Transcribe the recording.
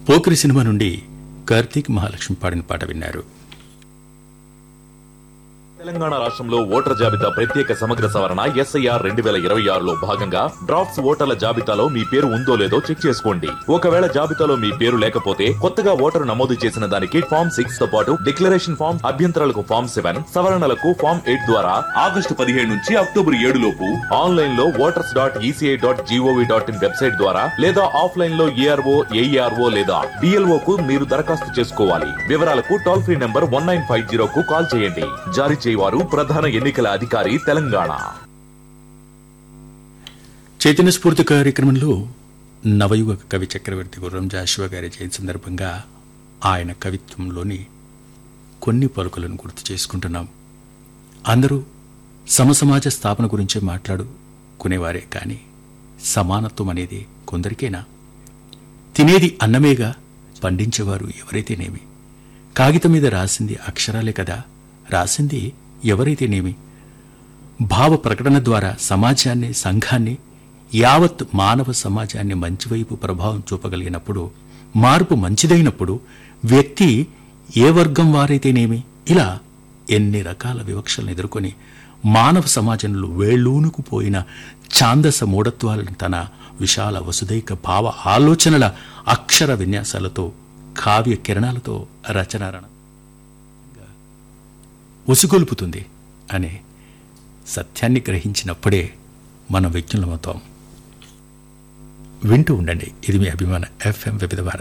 Pokiri cinema నుండి కార్తీక్ మహాలక్ష్మి పాడిన పాట విన్నారు తెలంగాణ రాష్ట్రంలో ఓటర్ జాబితా ప్రత్యేక సమగ్ర సవరణ ఎస్ఐఆర్ రెండు వేల ఇరవై ఆరులో భాగంగా డ్రాఫ్ట్స్ ఓటర్ల జాబితాలో మీ పేరు ఉందో లేదో చెక్ చేసుకోండి ఒకవేళ జాబితాలో మీ పేరు లేకపోతే కొత్తగా ఓటరు నమోదు చేసిన దానికి ఫామ్ సిక్స్ తో పాటు డిక్లరేషన్ ఫామ్ అభ్యంతరాలకు ఫామ్ సెవెన్ సవరణలకు ఫామ్ ఎయిట్ ద్వారా ఆగస్టు పదిహేడు నుంచి అక్టోబర్ ఏడు లోపు ఆన్లైన్ లో voters dot ECI dot GOV dot in website ద్వారా లేదా ఆఫ్లైన్ లో ఏఆర్ఓ ఏఈఆర్ఓ లేదా డిఎల్ఓ కు మీరు దరఖాస్తు చేసుకోవాలి వివరాలకు toll free number one nine five zero కు కాల్ చేయండి జారీ చేయవారు ప్రధాన ఎన్నికల అధికారి తెలంగాణ చైతన్య స్ఫూర్తి కార్యక్రమంలో నవయుగ కవి చక్రవర్తి గుర్రం జాషువా గారి జయంతి సందర్భంగా ఆయన కవిత్వంలోని కొన్ని పలుకులను గుర్తు చేసుకుంటున్నాం అందరూ సమసమాజ స్థాపన గురించే మాట్లాడుకునేవారే కానీ సమానత్వం అనేది కొందరికేనా తినేది అన్నమేగా పండించేవారు ఎవరైతేనేమి కాగితం మీద రాసింది అక్షరాలే కదా రాసింది ఎవరైతేనేమి భావ ప్రకటన ద్వారా సమాజాన్ని సంఘాన్ని యావత్ మానవ సమాజాన్ని మంచివైపు ప్రభావం చూపగలిగినప్పుడు మార్పు మంచిదైనప్పుడు వ్యక్తి ఏ వర్గం వారైతేనేమి ఇలా ఎన్ని రకాల వివక్షలను ఎదుర్కొని మానవ సమాజంలో వేళ్ళూనుకుపోయిన ఛాందస మూఢత్వాలను తన విశాల వసుదైక భావ ఆలోచనల అక్షర విన్యాసాలతో కావ్య కిరణాలతో రచనారణ ఉసిగొల్పుతుంది అనే సత్యాన్ని గ్రహించినప్పుడే మనం వ్యక్తులమవుతాం వింటూ ఉండండి ఇది మీ అభిమాన ఎఫ్ఎం వివిధ భారతి